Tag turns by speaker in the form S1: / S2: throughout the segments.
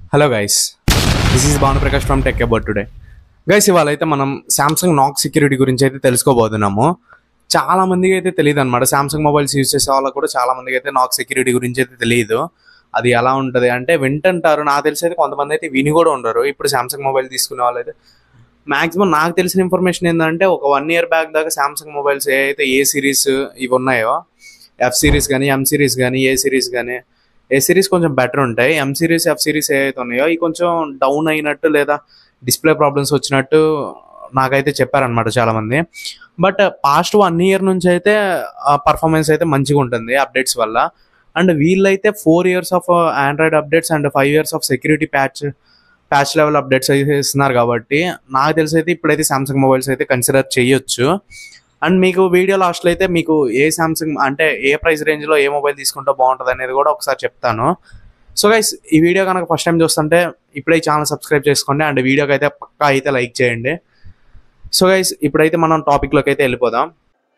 S1: hello guys this is Bhanuprakash from tech about today guys ఇవాళ అయితే మనం సామ్సంగ్ నాక్ సెక్యూరిటీ గురించి అయితే తెలుసుకోబోతున్నాము చాలా మందికి అయితే తెలియదు అనమాట సామ్సంగ్ మొబైల్స్ యూజ్ చేసే వాళ్ళకి కూడా చాలా మందికి అయితే నాక్ సెక్యూరిటీ గురించి అయితే తెలియదు అది ఎలా ఉంటుంది అంటే వింటుంటారు నాకు తెలిసి అయితే కొంతమంది అయితే విని కూడా ఉండరు ఇప్పుడు సామ్సంగ్ మొబైల్ తీసుకునే వాళ్ళు అయితే మాక్సిమం నాకు తెలిసిన ఇన్ఫర్మేషన్ ఏంటంటే ఒక వన్ ఇయర్ బ్యాక్ దాకా సామ్సంగ్ మొబైల్స్ ఏ అయితే ఏ సిరీస్ ఇవి ఉన్నాయో ఎఫ్ సిరీస్ కానీ ఎం సిరీస్ కానీ ఏ సిరీస్ కానీ ఏ సిరీస్ కొంచెం బెటర్ ఉంటాయి ఎం సిరీస్ ఎఫ్ సిరీస్ ఏవైతే ఉన్నాయో ఇవి కొంచెం డౌన్ అయినట్టు లేదా డిస్ప్లే ప్రాబ్లమ్స్ వచ్చినట్టు నాకైతే చెప్పారనమాట చాలా మంది బట్ పాస్ట్ వన్ ఇయర్ నుంచి అయితే పర్ఫార్మెన్స్ అయితే మంచిగా ఉంటుంది అప్డేట్స్ వల్ల అండ్ వీళ్ళైతే four years of Android updates and five years of security patch patch level updates అయితే ఇస్తున్నారు కాబట్టి నాకు తెలిసి అయితే ఇప్పుడైతే సామ్సంగ్ మొబైల్స్ అయితే కన్సిడర్ చేయొచ్చు అండ్ మీకు వీడియో లాస్ట్లో అయితే మీకు ఏ సామ్సంగ్ అంటే ఏ ప్రైస్ రేంజ్లో ఏ మొబైల్ తీసుకుంటే బాగుంటుంది అనేది కూడా ఒకసారి చెప్తాను సో గైస్ ఈ వీడియో కనుక ఫస్ట్ టైం చూస్తుంటే ఇప్పుడే ఛానల్ సబ్స్క్రైబ్ చేసుకోండి అండ్ వీడియోకి అయితే పక్కా అయితే లైక్ చేయండి సో గైస్ ఇప్పుడైతే మనం టాపిక్లోకి అయితే వెళ్ళిపోదాం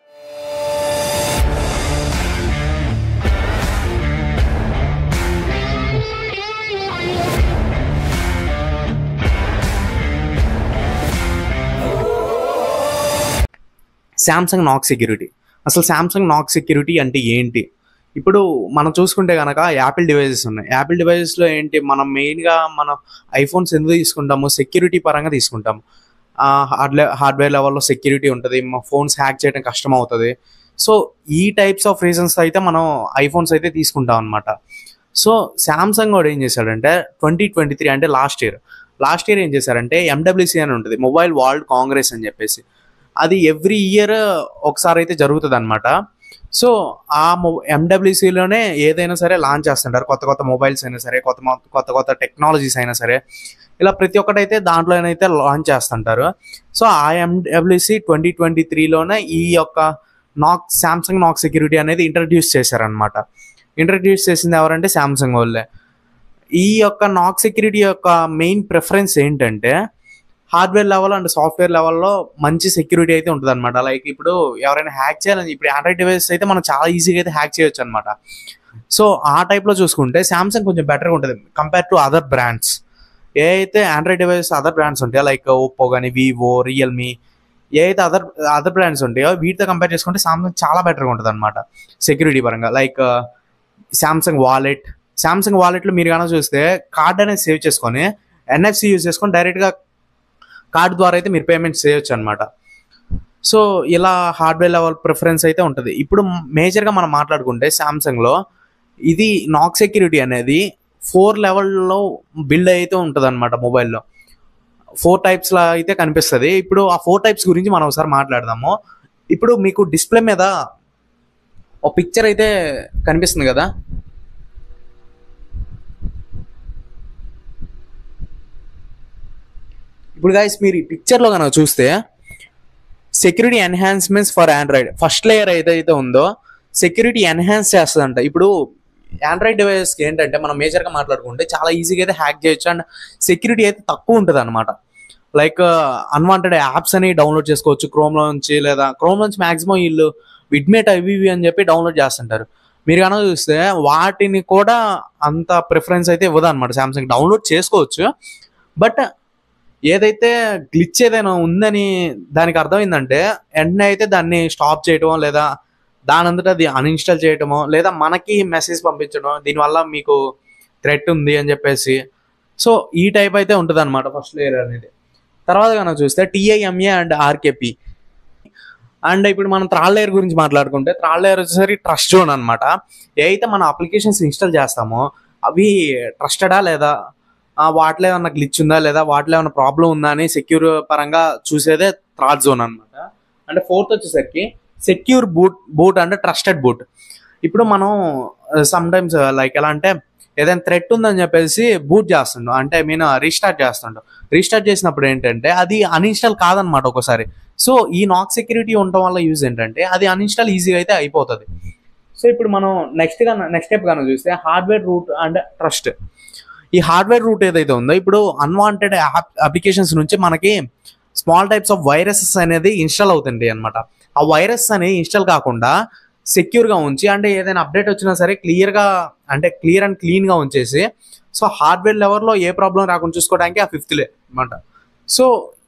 S1: శాంసంగ్ నాక్ సెక్యూరిటీ అసలు శాంసంగ్ నాక్ సెక్యూరిటీ అంటే ఏంటి ఇప్పుడు మనం చూసుకుంటే కనుక యాపిల్ డివైజెస్ ఉన్నాయి యాపిల్ డివైజెస్లో ఏంటి మనం మెయిన్గా మనం ఐఫోన్స్ ఎందుకు తీసుకుంటాము సెక్యూరిటీ పరంగా తీసుకుంటాము హార్డ్వే హార్డ్వేర్ లెవెల్లో సెక్యూరిటీ ఉంటుంది మా ఫోన్స్ హ్యాక్ చేయడం కష్టం అవుతుంది సో ఈ టైప్స్ ఆఫ్ రీజన్స్ అయితే మనం ఐఫోన్స్ అయితే తీసుకుంటాం అనమాట సో శాంసంగ్ కూడా ఏం చేశాడంటే ట్వంటీ ట్వంటీ త్రీ అంటే లాస్ట్ ఇయర్ లాస్ట్ ఇయర్ ఏం చేశారంటే ఎండబ్ల్యూసీ అని ఉంటుంది మొబైల్ వరల్డ్ కాంగ్రెస్ అని చెప్పేసి అది ఎవ్రీ ఇయర్ ఒకసారి అయితే జరుగుతుంది అనమాట సో ఆ మొ ఎండబ్ల్యూసీలోనే ఏదైనా సరే లాంచ్ చేస్తుంటారు కొత్త కొత్త మొబైల్స్ అయినా సరే కొత్త మొ- కొత్త కొత్త టెక్నాలజీస్ అయినా సరే ఇలా ప్రతి ఒక్కటైతే దాంట్లోనైతే లాంచ్ చేస్తుంటారు సో ఆ ఎండబ్ల్యూసీ ట్వంటీ ట్వంటీ త్రీలోనే ఈ యొక్క నాక్ శాంసంగ్ నాక్ సెక్యూరిటీ అనేది ఇంట్రడ్యూస్ చేశారనమాట ఇంట్రడ్యూస్ చేసింది ఎవరంటే శాంసంగ్ వాళ్ళే ఈ యొక్క నాక్ సెక్యూరిటీ యొక్క మెయిన్ ప్రిఫరెన్స్ ఏంటంటే హార్డ్వేర్ లెవెల్ అండ్ సాఫ్ట్వేర్ లెవెల్లో మంచి సెక్యూరిటీ అయితే ఉంటుంది అనమాట లైక్ ఇప్పుడు ఎవరైనా హ్యాక్ చేయాలని ఇప్పుడు ఆండ్రాయిడ్ డివైస్ అయితే మనం చాలా ఈజీగా అయితే హ్యాక్ చేయొచ్చు అనమాట సో ఆ టైప్లో చూసుకుంటే శాంసంగ్ కొంచెం బెటర్గా ఉంటుంది కంపేర్ టు అదర్ బ్రాండ్స్ ఏ అయితే ఆండ్రాయిడ్ డివైస్ అదర్ బ్రాండ్స్ ఉంటాయో లైక్ ఓప్పో కానీ వివో రియల్మీ ఏ అయితే అదర్ అదర్ బ్రాండ్స్ ఉంటాయో వీటితో కంపేర్ చేసుకుంటే సామ్సంగ్ చాలా బెటర్గా ఉంటుంది అనమాట సెక్యూరిటీ పరంగా లైక్ శాంసంగ్ వాలెట్ శాంసంగ్ వాలెట్లో మీరు కనుక చూస్తే కార్డ్ అనేది సేవ్ చేసుకొని ఎన్ఎఫ్సి యూజ్ చేసుకొని డైరెక్ట్గా కార్డ్ ద్వారా అయితే మీరు పేమెంట్ చేయొచ్చు అనమాట సో ఇలా హార్డ్వేర్ లెవెల్ ప్రిఫరెన్స్ అయితే ఉంటుంది ఇప్పుడు మేజర్గా మనం మాట్లాడుకుంటే శాంసంగ్లో ఇది నాక్ సెక్యూరిటీ అనేది ఫోర్ లెవెల్లో బిల్డ్ అయితే ఉంటుంది అనమాట మొబైల్లో ఫోర్ టైప్స్లో అయితే కనిపిస్తుంది ఇప్పుడు ఆ ఫోర్ టైప్స్ గురించి మనం ఒకసారి మాట్లాడదాము ఇప్పుడు మీకు డిస్ప్లే మీద ఒక పిక్చర్ అయితే కనిపిస్తుంది కదా ఇప్పుడు గాయస్ మీరు ఈ పిక్చర్లో కనుక చూస్తే security enhancements for Android first layer ఏదైతే ఉందో సెక్యూరిటీ ఎన్హాన్స్ చేస్తుందంట ఇప్పుడు ఆండ్రాయిడ్ డివైస్కి ఏంటంటే మనం మేజర్గా మాట్లాడుకుంటే చాలా ఈజీగా అయితే హ్యాక్ చేయొచ్చు అండ్ సెక్యూరిటీ అయితే తక్కువ ఉంటుంది అనమాట లైక్ అన్వాంటెడ్ యాప్స్ అని డౌన్లోడ్ చేసుకోవచ్చు క్రోమ్లో నుంచి లేదా క్రోమ్ నుంచి మాక్సిమం వీళ్ళు విడ్మేట్ అవి ఇవి అని చెప్పి డౌన్లోడ్ చేస్తుంటారు మీరు కనుక చూస్తే వాటిని కూడా అంత ప్రిఫరెన్స్ అయితే ఇవ్వదు అనమాట సామ్సంగ్ డౌన్లోడ్ చేసుకోవచ్చు బట్ ఏదైతే గ్లిచ్ ఏదైనా ఉందని దానికి అర్థమైందంటే వెంటనే అయితే దాన్ని స్టాప్ చేయటమో లేదా దాని అంతటా అది అన్ఇన్స్టాల్ చేయటమో లేదా మనకి మెసేజ్ పంపించడం దీనివల్ల మీకు థ్రెట్ ఉంది అని చెప్పేసి సో ఈ టైప్ అయితే ఉంటుంది అనమాట ఫస్ట్ లేయర్ అనేది తర్వాత కనుక చూస్తే టిఐఎంఏ అండ్ ఆర్కేపి అండ్ ఇప్పుడు మనం త్రాల్ లేయర్ గురించి మాట్లాడుకుంటే త్రాల్ లేయర్ వచ్చేసరికి ట్రస్ట్ జోన్ అనమాట ఏ అయితే మనం అప్లికేషన్స్ ఇన్స్టాల్ చేస్తామో అవి ట్రస్టెడా లేదా ఆ, వాటిలో ఏమన్నా గ్లిచ్ ఉందా లేదా వాటిలో ఏమైనా ప్రాబ్లం ఉందా అని సెక్యూర్ పరంగా చూసేదే థ్రాట్ జోన్ అనమాట అంటే ఫోర్త్ వచ్చేసరికి సెక్యూర్ బూట్ బూట్ అంటే ట్రస్టెడ్ బూట్ ఇప్పుడు మనం సమ్ టైమ్స్ లైక్ ఎలా అంటే ఏదైనా థ్రెట్ ఉందని చెప్పేసి బూట్ చేస్తుండో అంటే ఐ మీన్ రీస్టార్ట్ చేస్తుండో రీస్టార్ట్ చేసినప్పుడు ఏంటంటే అది అన్ఇన్స్టాల్ కాదనమాట ఒకసారి సో ఈ నాక్ సెక్యూరిటీ ఉండటం వల్ల యూజ్ ఏంటంటే అది అన్ఇన్స్టాల్ ఈజీగా అయితే అయిపోతుంది సో ఇప్పుడు మనం నెక్స్ట్ గా నెక్స్ట్ స్టెప్ కనుక చూస్తే హార్డ్వేర్ రూట్ అండ్ ట్రస్ట్ ఈ హార్డ్వేర్ రూట్ ఏదైతే ఉందో ఇప్పుడు అన్వాంటెడ్ అప్లికేషన్స్ నుంచి మనకి స్మాల్ టైప్స్ ఆఫ్ వైరసెస్ అనేది ఇన్స్టాల్ అవుతుంది అనమాట ఆ వైరస్ అనేది ఇన్స్టాల్ కాకుండా సెక్యూర్గా ఉంచి అంటే ఏదైనా అప్డేట్ వచ్చినా సరే క్లియర్గా అంటే క్లియర్ అండ్ క్లీన్గా ఉంచేసి సో హార్డ్వేర్ లెవెల్లో ఏ ప్రాబ్లం రాకుండా చూసుకోవడానికి ఆ ఫిఫ్త్ లే అనమాట సో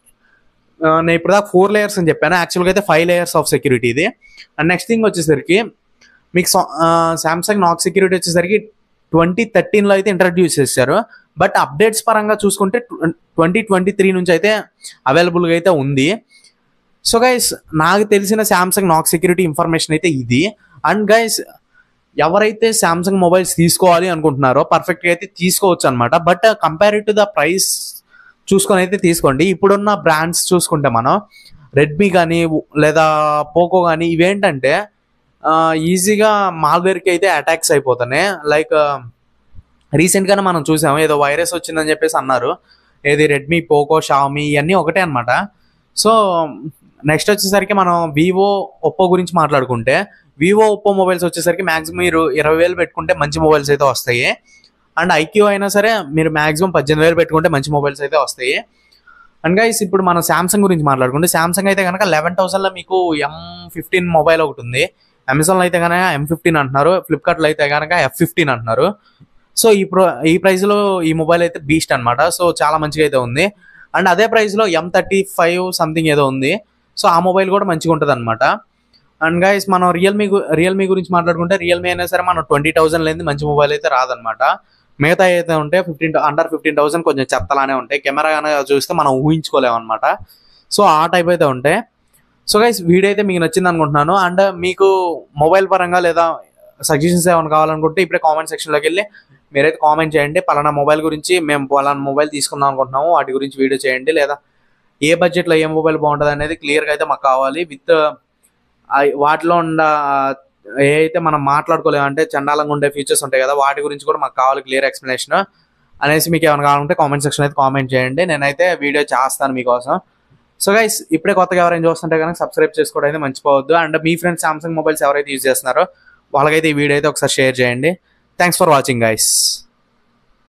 S1: ఆ, నేను ఇప్పుడు దాకా ఫోర్ లేయర్స్ అని చెప్పాను యాక్చువల్గా అయితే ఫైవ్ లేయర్స్ ఆఫ్ సెక్యూరిటీ ఇది అండ్ నెక్స్ట్ థింగ్ వచ్చేసరికి మీకు సామ్సంగ్ నాక్ సెక్యూరిటీ వచ్చేసరికి ట్వంటీ థర్టీన్లో అయితే ఇంట్రడ్యూస్ చేశారు బట్ అప్డేట్స్ పరంగా చూసుకుంటే ట్వంటీ ట్వంటీ త్రీ నుంచి అయితే అవైలబుల్గా అయితే ఉంది సో గైస్ నాకు తెలిసిన శాంసంగ్ నాక్ సెక్యూరిటీ ఇన్ఫర్మేషన్ అయితే ఇది అండ్ గైస్ ఎవరైతే శాంసంగ్ మొబైల్స్ తీసుకోవాలి అనుకుంటున్నారో పర్ఫెక్ట్గా అయితే తీసుకోవచ్చు అనమాట but compare to the price చూసుకొని అయితే తీసుకోండి ఇప్పుడున్న బ్రాండ్స్ చూసుకుంటే మనం రెడ్మీ కానీ లేదా పోకో కానీ ఇవేంటంటే ఈజీగా మాల్వేర్కి అయితే అటాక్స్ అయిపోతున్నాయి లైక్ రీసెంట్గానే మనం చూసాము ఏదో వైరస్ వచ్చిందని చెప్పేసి అన్నారు ఏది రెడ్మీ పోకో షామీ ఇవన్నీ ఒకటే అనమాట సో నెక్స్ట్ వచ్చేసరికి మనం వివో ఒప్పో గురించి మాట్లాడుకుంటే వివో ఒప్పో మొబైల్స్ వచ్చేసరికి మ్యాక్సిమం మీరు ఇరవై వేలు పెట్టుకుంటే మంచి మొబైల్స్ అయితే వస్తాయి అండ్ ఐక్యూ అయినా సరే మీరు మ్యాక్సిమం పద్దెనిమిది వేలు పెట్టుకుంటే మంచి మొబైల్స్ అయితే వస్తాయి అండ్ గైస్ ఇప్పుడు మనం శాంసంగ్ గురించి మాట్లాడుకుంటే శాంసంగ్ అయితే కనుక లెవెన్ థౌసండ్లో మీకు ఎం ఫిఫ్టీన్ మొబైల్ ఒకటి ఉంది అమెజాన్లో అయితే కనుక ఎం ఫిఫ్టీన్ అంటున్నారు ఫ్లిప్కార్ట్లో అయితే కనుక ఎఫ్ ఫిఫ్టీన్ అంటున్నారు సో ఈ ప్రో ఈ ప్రైస్లో ఈ మొబైల్ అయితే బీస్ట్ అనమాట సో చాలా మంచిగా అయితే ఉంది అండ్ అదే ప్రైస్లో ఎం థర్టీ ఫైవ్ సంథింగ్ ఏదో ఉంది సో ఆ మొబైల్ కూడా మంచిగా ఉంటుంది అనమాట అండ్ గైస్ మనం రియల్మీ రియల్మీ గురించి మాట్లాడుకుంటే రియల్మీ అయినా సరే మనం ట్వంటీ థౌసండ్ లేని మంచి మొబైల్ అయితే రాదనమాట మిగతా అయితే ఉంటే ఫిఫ్టీన్ అండర్ ఫిఫ్టీన్ థౌసండ్ కొంచెం చెత్తలానే ఉంటాయి కెమెరా కనుక చూస్తే మనం ఊహించుకోలేము అనమాట సో ఆ టైప్ అయితే ఉంటాయి సో గైస్ వీడియో అయితే మీకు నచ్చింది అనుకుంటున్నాను అండ్ మీకు మొబైల్ పరంగా లేదా సజెషన్స్ ఏమైనా కావాలనుకుంటే ఇప్పుడే కామెంట్ సెక్షన్లోకి వెళ్ళి మీరైతే కామెంట్ చేయండి పలానా మొబైల్ గురించి మేము పలానా మొబైల్ తీసుకుందాం అనుకుంటున్నాము వాటి గురించి వీడియో చేయండి లేదా ఏ బడ్జెట్లో ఏ మొబైల్ బాగుంటుంది అనేది క్లియర్గా అయితే మాకు కావాలి విత్ వాటిలో ఉన్న ఏ అయితే మనం మాట్లాడుకోలేము అంటే చండాలంగా ఉండే ఫీచర్స్ ఉంటాయి కదా వాటి గురించి కూడా మాకు కావాలి క్లియర్ ఎక్స్ప్లెనేషన్ అనేసి మీకు ఏమైనా కావాలంటే కామెంట్ సెక్షన్ అయితే కామెంట్ చేయండి నేనైతే వీడియో చేస్తాను మీకోసం సో గైస్ ఇప్పుడే కొత్తగా ఎవరైనా చూస్తుంటే కనుక సబ్స్క్రైబ్ చేసుకోవడం అయితే మర్చిపోవద్దు అండ్ మీ ఫ్రెండ్స్ సామ్సంగ్ మొబైల్స్ ఎవరైతే యూజ్ చేస్తున్నారో వాళ్ళకైతే ఈ వీడియో అయితే ఒకసారి షేర్ చేయండి థ్యాంక్స్ ఫర్ వాచింగ్ గైస్